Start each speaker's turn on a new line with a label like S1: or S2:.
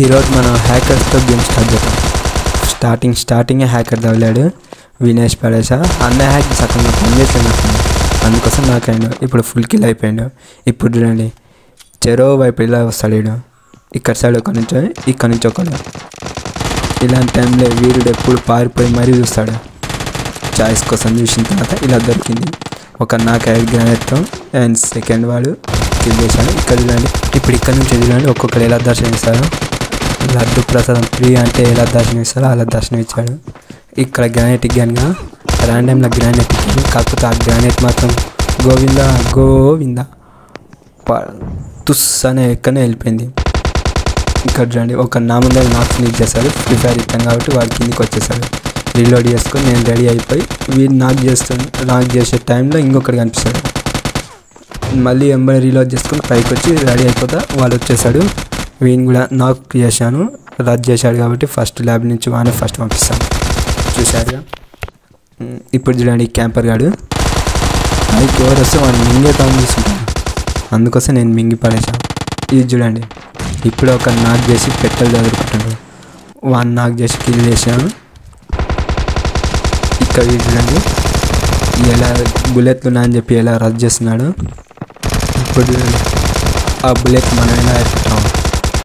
S1: ఈరోజు మనం హ్యాకర్స్తో గేమ్ స్టార్ట్ చేద్దాం స్టార్టింగ్ స్టార్టింగే హ్యాకర్ తగిలాడు వినేష్ పడేసా అన్న హ్యాక్ సగంగా పనిచేసాడు నాకు అందుకోసం నాకైండు ఇప్పుడు ఫుల్ కిల్ అయిపోయాడు ఇప్పుడు చూడండి చెరో వైపు ఇలా వస్తాడు వీడు ఇక్కడ సైడ్ ఒక నుంచి ఇక్కడ నుంచి ఒకడు ఇలాంటి టైంలో వీరుడు ఎప్పుడు పారిపోయి మరీ చూస్తాడు చాయిస్ కోసం చూసిన తర్వాత ఇలా దొరికింది ఒక నాకు ఐదు గ్రానైట్తో అండ్ సెకండ్ వాడు కిల్ చేశాడు ఇక్కడ చూడండి ఇప్పుడు ఇక్కడ నుంచి చూడండి ఒక్కొక్కరు ఎలా దర్శనమిస్తారు లడ్డు ప్రసాదం ఫ్రీ అంటే ఎలా దర్శనం ఇస్తారో అలా దర్శనం ఇచ్చాడు ఇక్కడ గ్రానైట్ ఇగ్గానుగా ర్యాండమ్లో గ్రానైట్ ఇచ్చాడు కాకపోతే ఆ గ్రానైట్ మాత్రం గోవింద గోవింద ప- తుస్ అనే ఎక్కడనే వెళ్ళిపోయింది ఇక్కడ చూడండి ఒక నా ముందర నాకు ఫినిష్ చేశాడు ఫ్రీ ఫైర్ ఇస్తాం కాబట్టి వాడి కిందికి వచ్చేసాడు రీలోడ్ చేసుకొని నేను రెడీ అయిపోయి వీడు నాకు చేస్తాను నాకు చేసే టైంలో ఇంకొకటి కనిపిస్తాడు మళ్ళీ ఎంబడి రీలోడ్ చేసుకొని పైకి వచ్చి రెడీ అయిపోతా వాడు వచ్చేసాడు వీని కూడా నాకు చేశాను రద్దు చేశాడు కాబట్టి ఫస్ట్ ల్యాబ్ నుంచి వాడిని ఫస్ట్ పంపిస్తాను చూశారుగా ఉమ్, ఇప్పుడు చూడండి ఈ క్యాంపర్ గాడు పైకి ఎవరు వస్తే వాడిని మింగే తాను తీసుకుంటాను అందుకోసం నేను మింగి పడేసాను ఇది చూడండి ఇప్పుడు ఒక నాక్ చేసి పెట్టెలు చదువుకుంటాడు వాడిని నాక్ చేసి కిల్ చేశాను ఇక్కడ ఇది చూడండి ఎలా బుల్లెట్లు ఉన్నాయని చెప్పి ఎలా రద్దు చేస్తున్నాడు ఇప్పుడు చూడండి ఆ బుల్లెట్ మనం ఎలా అయిపోతాం